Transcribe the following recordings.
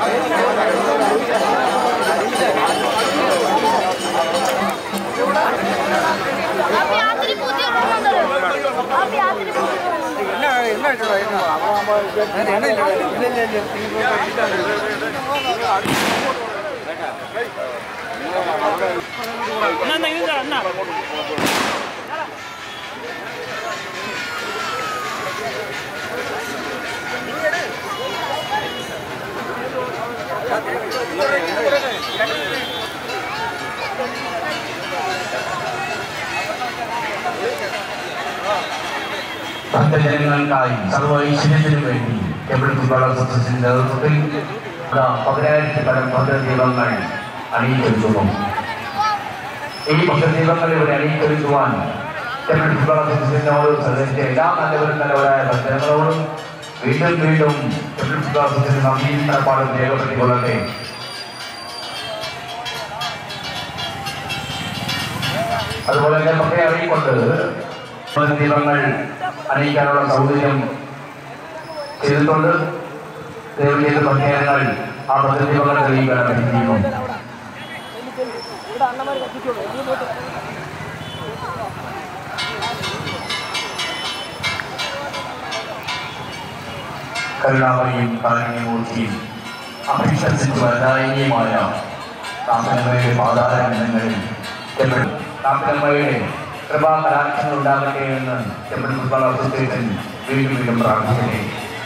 आप यात्री पूछे आप यात्री पूछे ഭക്തജനങ്ങൾക്കായി സർവ്വ ഐശ്വര്യത്തിനു വേണ്ടി ടെമ്പിൾ ഫുട്ബോൾ അസോസിയേഷന്റെ നേതൃത്വത്തിൽ ഇതാ പതിനായിരത്തി പരം ഭദ്രദീപങ്ങൾ അണിയിച്ചൊരുക്കുന്നു ഈ ഭദ്രദീപങ്ങൾ ഇവിടെ അണിയിച്ചൊരുക്കുവാൻ ടെമ്പിൾ ഫുട്ബോൾ അസോസിയേഷന്റെ ഓരോ സദസ്സിന്റെ എല്ലാ നല്ലവരും നല്ലവരായ ഭക്തജനങ്ങളോടും വീണ്ടും വീണ്ടും ടെമ്പിൾ ഫുട്ബോൾ അസോസിയേഷൻ നന്ദിയും കടപ്പാടും രേഖപ്പെടുത്തിക്കൊള്ളട്ടെ അതുപോലെ തന്നെ പ്രത്യേകം അറിയിക്കൊണ്ട് ദീപങ്ങൾ അണിയിക്കാനുള്ള സൗകര്യം ചെയ്തിട്ടുണ്ട് ദൈവം ചെയ്ത പ്രത്യേകങ്ങൾ ആ ഭദ്രദീപങ്ങൾ തെളിയിക്കാൻ അഭ്യർത്ഥിക്കുന്നു കരുണാമയും കാരുണ്യമൂർത്തിയും അഭിഷസിച്ചു വരദായിനിയുമായ കാപ്പനമ്മയുടെ പാതാരങ്ങളിൽ കാപ്പനമ്മയുടെ കൃപാ കലാക്ഷങ്ങൾ ഉണ്ടാകട്ടെ എന്ന് ടെമ്പിൾ ഫുട്ബോൾ അസോസിയേഷൻ വീണ്ടും വീണ്ടും പ്രാർത്ഥിക്കട്ടെ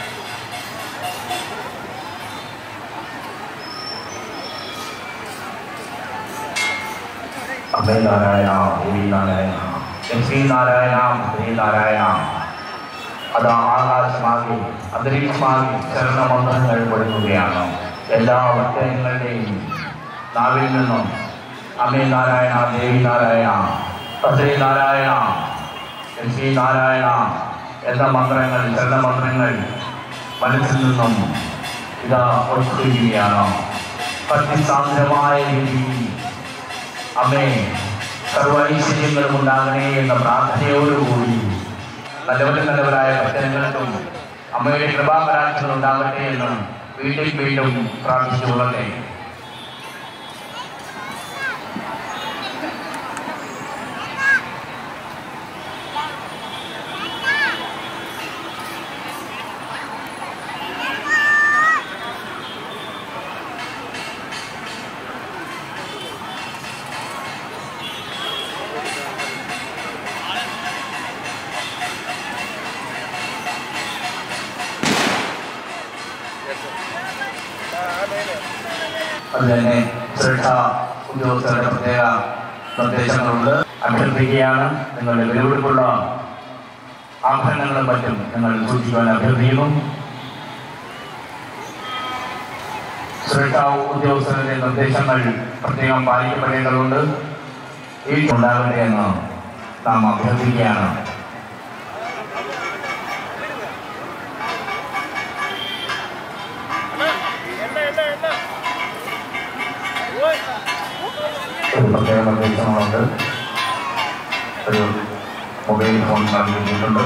അഭയ നാരായണ ദേവി നാരായണ എം ശ്രീ നാരായണ ശ്രീ നാരായണ അത് ആകാശമാകെ അന്തരീക്ഷമാകെ ശരണമന്ത്രങ്ങൾ കൊടുക്കുകയാണ് എല്ലാ ഭക്തങ്ങളുടെയും നാവിൽ നിന്നും അമ്മേ നാരായണ ദേവി നാരായണ ഭദ്രേ നാരായണ എം ശ്രീ നാരായണ എന്ന മന്ത്രങ്ങൾ ശരണമന്ത്രങ്ങൾ മനസ്സിൽ നിന്നും ഇതാ ഒഴുക്കുകയാണ് ഭക്തിസാന്ദ്രമായ രീതിയിൽ അമ്മേ സർവ ഐശ്വര്യങ്ങളും ഉണ്ടാകണേ എന്ന പ്രാർത്ഥനയോടുകൂടി നല്ലവരും നല്ലവരായ ഭക്തജനങ്ങൾക്കും അമ്മയുടെ കൃപാകരാക്ഷങ്ങൾ ഉണ്ടാകട്ടെ എന്ന് വീണ്ടും വീണ്ടും പ്രാർത്ഥിച്ചുകൊള്ളട്ടെ അത് തന്നെ സുരക്ഷാ ഉദ്യോഗസ്ഥരുടെ പ്രത്യേക നിർദ്ദേശങ്ങളുണ്ട് അഭ്യർത്ഥിക്കുകയാണ് നിങ്ങളുടെ വിലപിടിപ്പുള്ള ആഭരണങ്ങളും മറ്റും നിങ്ങൾ സൂക്ഷിക്കുവാൻ അഭ്യർത്ഥിക്കുന്നു സുരക്ഷാ ഉദ്യോഗസ്ഥരുടെ നിർദ്ദേശങ്ങൾ പ്രത്യേകം പാലിക്കപ്പെടേണ്ടതുണ്ട് ഈ ഉണ്ടാകട്ടെ എന്ന് നാം അഭ്യർത്ഥിക്കുകയാണ് ഒരു പ്രത്യേക നിർദ്ദേശങ്ങളുണ്ട് ഒരു മൊബൈൽ ഫോൺ നൽകിയിട്ടുണ്ട്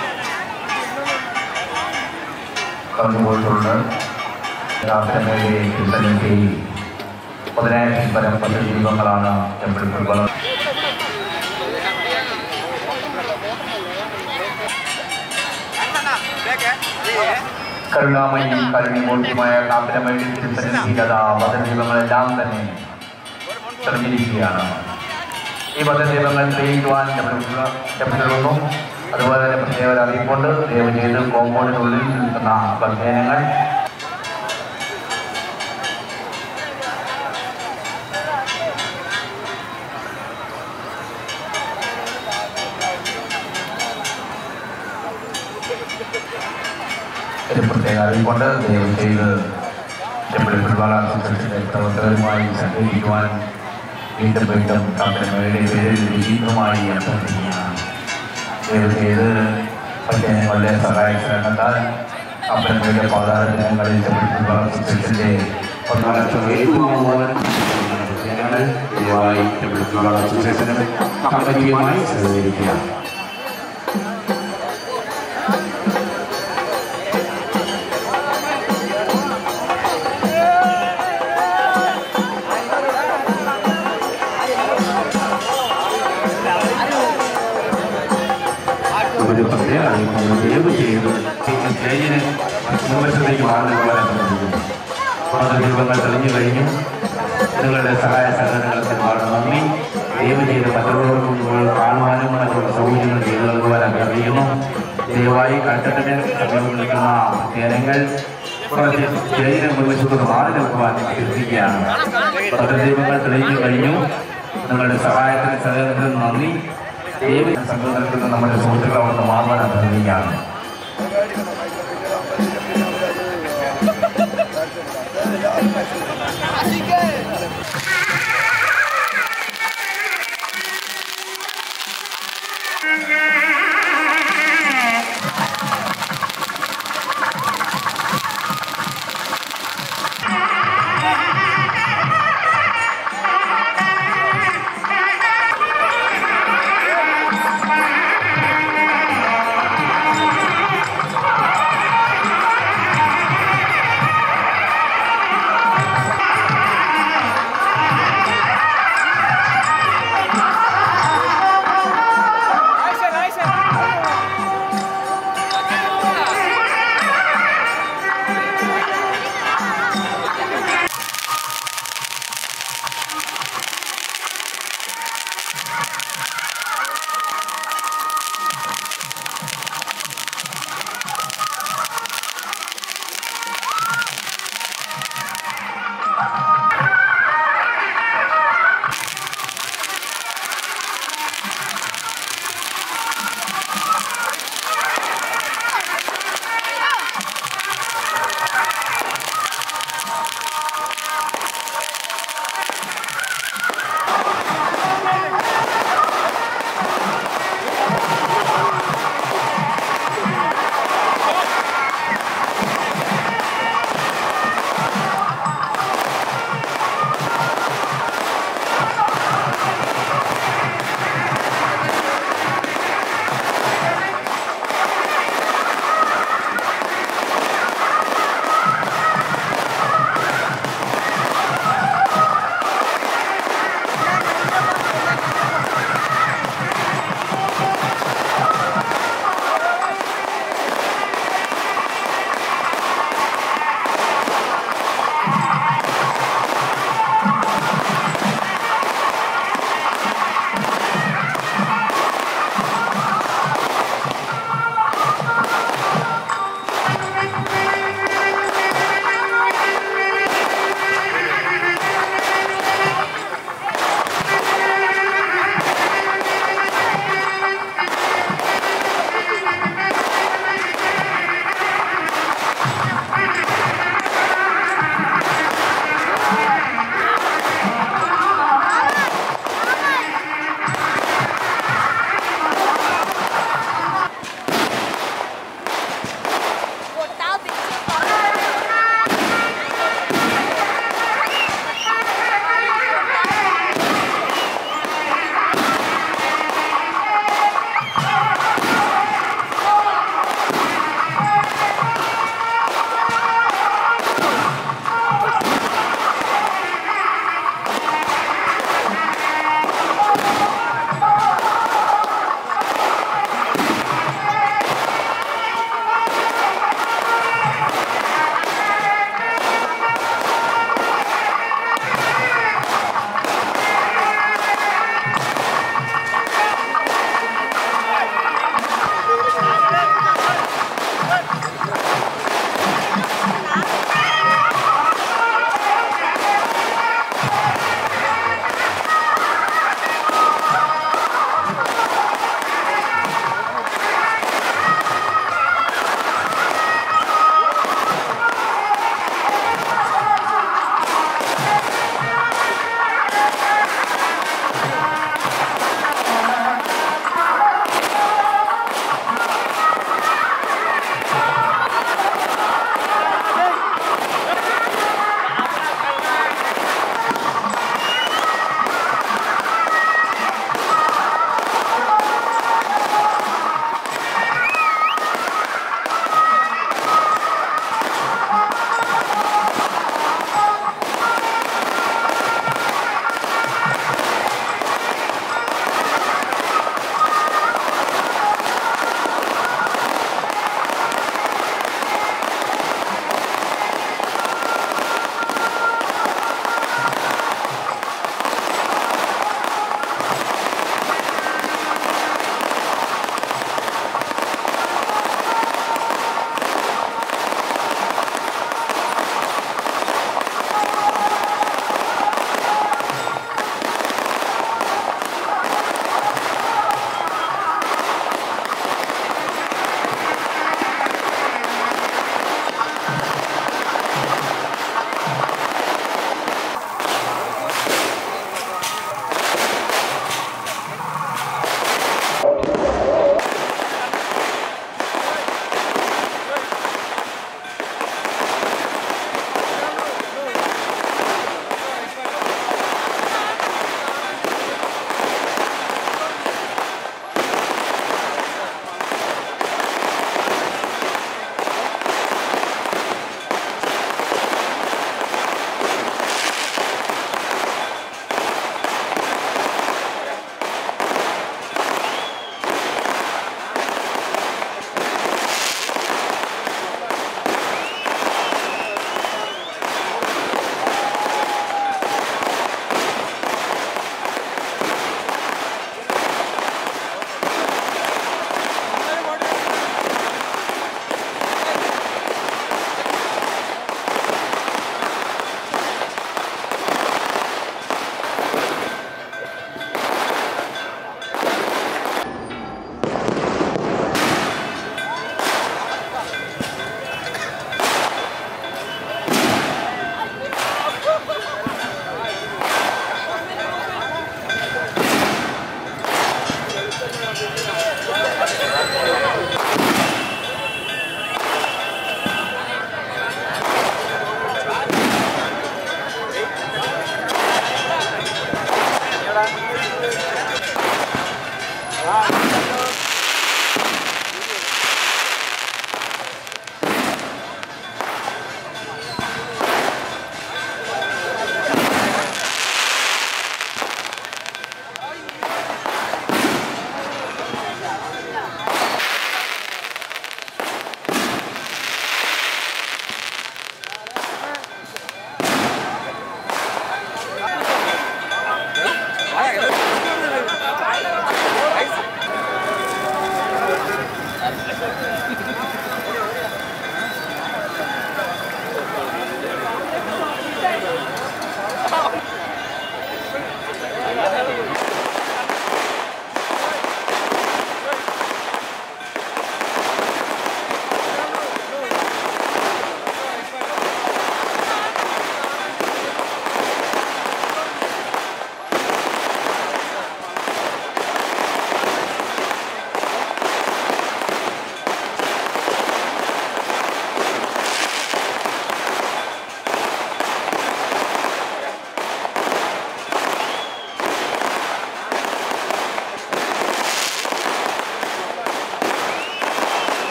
കടന്നു പോയിട്ടുണ്ട് രാത്രിമേലെ കിരുത്തനത്തിൽ പതിനായിരത്തിൽ പരം പത്ത് ദീപങ്ങളാണ് ടെമ്പിൾ ഫുട്ബോൾ കരുണാമയും കരുണിമൂർത്തിയുമായ കാപ്പിലമയുടെ തിരുസന്നിധിയിലത പദദീപങ്ങളെല്ലാം തന്നെ തെളിഞ്ഞിരിക്കുകയാണ് ഈ പദദീപങ്ങൾ തെളിയിക്കുവാൻ ലഭിച്ചിരുന്നു അതുപോലെ തന്നെ പ്രത്യേക ഒരു അറിയിപ്പുണ്ട് ദയവ് ചെയ്ത് കോമ്പൗണ്ടിനുള്ളിൽ നിൽക്കുന്ന ഭക്തജനങ്ങൾ ഒരു പ്രത്യേക അറിയിപ്പുണ്ട് ദയവ് ചെയ്ത് ടെമ്പിൾ ഫുട്ബോൾ അസോസിയേഷന്റെ പ്രവർത്തകരുമായി സഹകരിക്കുവാൻ വീണ്ടും വീണ്ടും കമ്പനിയുടെ പേരിൽ വിജീതമായി അഭ്യർത്ഥിക്കുകയാണ് ദയവ് ചെയ്ത് ഭക്തജനങ്ങളുടെ സഹായത്തിന് കണ്ടാൽ കമ്പനിയുടെ പതിനാറ് ദിനങ്ങളിൽ ടെമ്പിൾ ഫുട്ബോൾ അസോസിയേഷന്റെ ഒന്നാം ഏറ്റുമുഴുവൻ ജനങ്ങൾ ദയവായി ടെമ്പിൾ ഫുട്ബോൾ അസോസിയേഷനും കമ്പനിയുമായി സഹകരിക്കുക ദീപങ്ങൾ തെളിഞ്ഞു കഴിഞ്ഞു നിങ്ങളുടെ സഹായ സഹകരണങ്ങൾക്ക് ഒരുപാട് നന്ദി ദൈവം ചെയ്ത് മറ്റുള്ളവർക്കും നിങ്ങൾ കാണുവാനും മറ്റുള്ള സൗകര്യങ്ങൾ ചെയ്തു നൽകുവാൻ അഭ്യർത്ഥിക്കുന്നു ദയവായി കട്ടിട്ടിന് സമീപം നിൽക്കുന്ന ജനങ്ങൾ കുറച്ച് ശരീരം നിർമ്മിച്ചുകൊണ്ട് മാറി നിൽക്കുവാൻ അഭ്യർത്ഥിക്കുകയാണ് ദീപങ്ങൾ തെളിഞ്ഞു കഴിഞ്ഞു നിങ്ങളുടെ സഹായത്തിന് സഹകരണത്തിന് നന്ദി ദൈവം സംഘം നൽകുന്ന നമ്മുടെ സുഹൃത്തുക്കൾ അവിടുന്ന് മാറുവാൻ അഭ്യർത്ഥിക്കുകയാണ് Thank you.